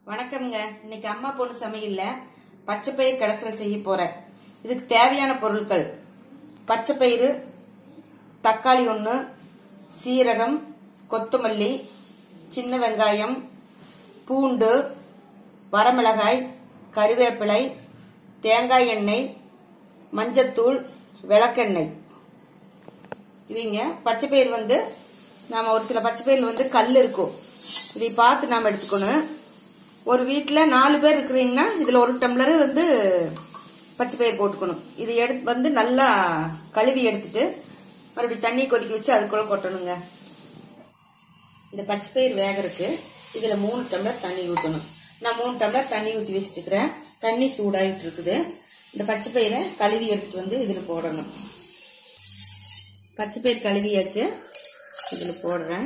வணக்கம்ங்க இன்னைக்கு அம்மா பொண்ணு சமையல்ல பச்சை பயிர் கடைசல் செய்ய போறேன் இதுக்கு தேவையான பொருட்கள் பச்சை பயிறு தக்காளி ஒன்று சீரகம் கொத்தமல்லி சின்ன வெங்காயம் பூண்டு வரமிளகாய் கருவேப்பிலை தேங்காய் எண்ணெய் மஞ்சத்தூள் விளக்கெண்ணெய் இதுங்க பச்சை பயிர் வந்து நாம ஒரு சில பச்சை பயிரில் வந்து கல் இருக்கும் இதை பார்த்து நாம் எடுத்துக்கணும் ஒரு வீட்டில் நாலு பேர் இருக்கிறீங்கன்னா இதில் ஒரு டம்ளர் வந்து பச்சை பயிர் போட்டுக்கணும் இது எடுத்து வந்து நல்லா கழுவி எடுத்துட்டு மறுபடியும் தண்ணி கொதிக்க வச்சு அதுக்குள்ள கொட்டணுங்க இந்த பச்சை பயிர் வேகறதுக்கு இதில் மூணு டம்ளர் தண்ணி ஊற்றணும் நான் மூணு டம்ளர் தண்ணி ஊற்றி வச்சுட்டு இருக்கிறேன் தண்ணி சூடாயிட்டு இருக்குது இந்த பச்சை பயிரை கழுவி எடுத்துட்டு வந்து இதில் போடணும் பச்சை பயிர் கழுவியாச்சு இதில் போடுறேன்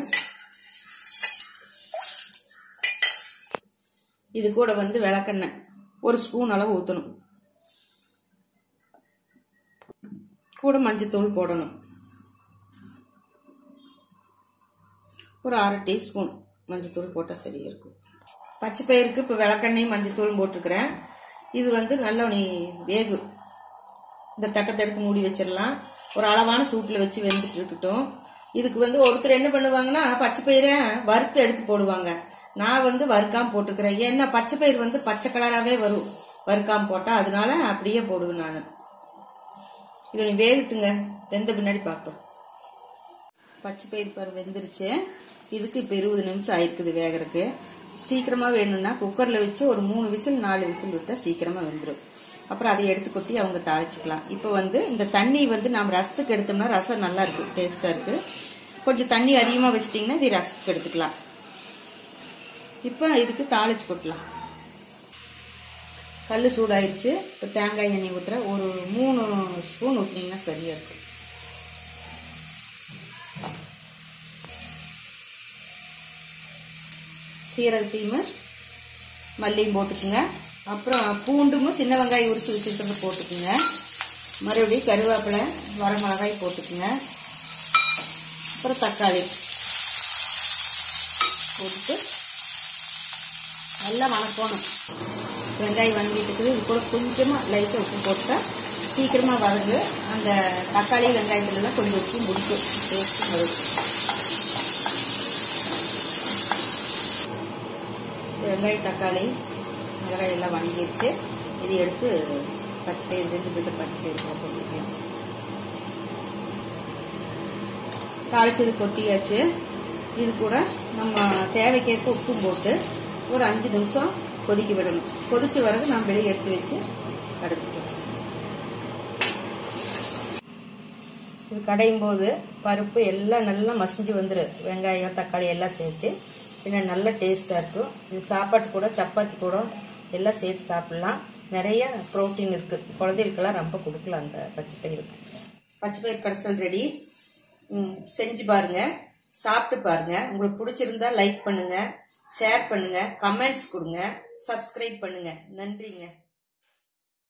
இது கூட வந்து விளக்கெண்ணெய் ஒரு ஸ்பூன் அளவு ஊற்றணும் கூட மஞ்சத்தூள் போடணும் ஒரு அரை டீஸ்பூன் மஞ்சத்தூள் போட்டால் சரியா இருக்கும் பச்சை பயிருக்கு இப்போ விளக்கெண்ணெய் மஞ்சத்தூள் போட்டிருக்கிறேன் இது வந்து நல்லா நீ வேகு இந்த தட்டத்தை எடுத்து மூடி வச்சிடலாம் ஒரு அளவான சூட்டில் வச்சு வெந்துட்டு இருக்கட்டும் இதுக்கு வந்து ஒருத்தர் என்ன பண்ணுவாங்கன்னா பச்சை பயிரை வறுத்து எடுத்து போடுவாங்க நான் வந்து வறுக்காம போட்டிருக்கிறேன் ஏன்னா பச்சை பயிர் வந்து பச்சை கலராகவே வரும் வறுக்காம போட்டால் அதனால அப்படியே போடுவேன் நான் இது நீ வேகட்டுங்க வெந்த பின்னாடி பார்க்கலாம் பச்சை பயிர் பாரு வெந்துருச்சு இதுக்கு இப்போ இருபது நிமிஷம் ஆயிருக்குது வேகறதுக்கு சீக்கிரமாக வேணும்னா குக்கரில் வச்சு ஒரு மூணு விசில் நாலு விசில் விட்டால் சீக்கிரமாக வெந்துடும் அப்புறம் அதை எடுத்து கொட்டி அவங்க தாளிச்சுக்கலாம் இப்போ வந்து இந்த தண்ணி வந்து நம்ம ரசத்துக்கு எடுத்தோம்னா ரசம் நல்லா இருக்கும் டேஸ்ட்டாக இருக்கு கொஞ்சம் தண்ணி அதிகமாக வச்சிட்டிங்கன்னா இது ரசத்துக்கு எடுத்துக்கலாம் இப்போ இதுக்கு தாளிச்சு கொட்டலாம் கல் சூடாயிருச்சு இப்போ தேங்காய் எண்ணெய் ஊற்றுற ஒரு மூணு ஸ்பூன் ஊற்றினீங்கன்னா சரியாக இருக்கும் சீரகத்தையும் மல்லியும் போட்டுக்குங்க அப்புறம் பூண்டும் சின்ன வெங்காயம் உரிச்சு வச்சுருக்கிறத போட்டுக்குங்க மறுபடியும் கருவேப்பிலை வரமிளகாய் போட்டுக்குங்க அப்புறம் தக்காளி போட்டுட்டு நல்லா வணக்கணும் வெங்காயம் வணங்கிட்டு இருக்குது இது கூட கொஞ்சமாக லைட்டாக உப்பு போட்டால் சீக்கிரமாக வதங்கு அந்த தக்காளி வெங்காயத்துலலாம் கொஞ்சம் உப்பு முடிக்கும் டேஸ்ட்டு வரும் வெங்காயம் தக்காளி மிளகாய் எல்லாம் வணங்கிடுச்சு இது எடுத்து பச்சை பயிர் ரெண்டு கிட்ட பச்சை பயிர் போட்டுக்கலாம் தாளிச்சது கொட்டியாச்சு இது கூட நம்ம தேவைக்கேற்ப உப்பும் போட்டு ஒரு அஞ்சு நிமிஷம் கொதிக்க விடணும் கொதிச்ச பிறகு நம்ம வெளியே எடுத்து வச்சு கடைச்சிக்கலாம் இது கடையும் போது பருப்பு எல்லாம் நல்லா மசிஞ்சு வந்துடும் வெங்காயம் தக்காளி எல்லாம் சேர்த்து பின்ன நல்ல டேஸ்ட்டாக இருக்கும் இது சாப்பாட்டு கூட சப்பாத்தி கூட எல்லாம் சேர்த்து சாப்பிட்லாம் நிறைய ப்ரோட்டீன் இருக்குது குழந்தைகளுக்கெல்லாம் ரொம்ப கொடுக்கலாம் அந்த பச்சை பயிர் பச்சை பயிர் கடைசல் ரெடி செஞ்சு பாருங்க சாப்பிட்டு பாருங்க உங்களுக்கு பிடிச்சிருந்தா லைக் பண்ணுங்க ஷேர் பண்ணுங்க கமெண்ட்ஸ் கொடுங்க சப்ஸ்கிரைப் பண்ணுங்க நன்றிங்க